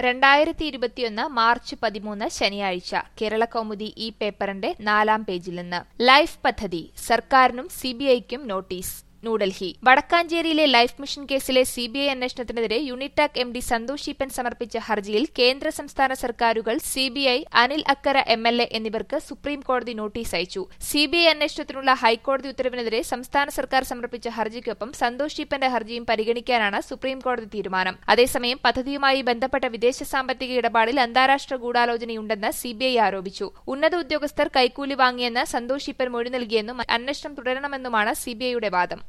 രണ്ടായിരത്തി ഇരുപത്തിയൊന്ന് മാർച്ച് പതിമൂന്ന് ശനിയാഴ്ച കേരള കൗമുദി ഈ പേപ്പറിന്റെ നാലാം പേജിൽ നിന്ന് ലൈഫ് പദ്ധതി സർക്കാരിനും സിബിഐക്കും നോട്ടീസ് ന്യൂഡൽഹി വടക്കാഞ്ചേരിയിലെ ലൈഫ് മിഷൻ കേസിലെ സിബിഐ അന്വേഷണത്തിനെതിരെ Unitac M D Santhosh Eappen സമർപ്പിച്ച ഹർജിയിൽ കേന്ദ്ര സംസ്ഥാന സർക്കാരുകൾ CBI Anil Akkara M L A എന്നിവർക്ക് സുപ്രീം കോടതി നോട്ടീസ് അയച്ചു സിബിഐ അന്വേഷണത്തിനുള്ള ഹൈക്കോടതി ഉത്തരവിനെതിരെ സംസ്ഥാന സർക്കാർ സമർപ്പിച്ച ഹർജിക്കൊപ്പം സന്തോഷ് ഈപ്പന്റെ ഹർജിയും പരിഗണിക്കാനാണ് സുപ്രീം കോടതി തീരുമാനം അതേസമയം പദ്ധതിയുമായി ബന്ധപ്പെട്ട വിദേശ സാമ്പത്തിക ഇടപാടിൽ അന്താരാഷ്ട്ര ഗൂഢാലോചനയുണ്ടെന്ന് സിബിഐ ആരോപിച്ചു ഉന്നത ഉദ്യോഗസ്ഥർ കൈക്കൂലി വാങ്ങിയെന്ന് സന്തോഷ് ഈപ്പൻ മൊഴി നൽകിയെന്നും അന്വേഷണം തുടരണമെന്നുമാണ് സിബിഐയുടെ വാദം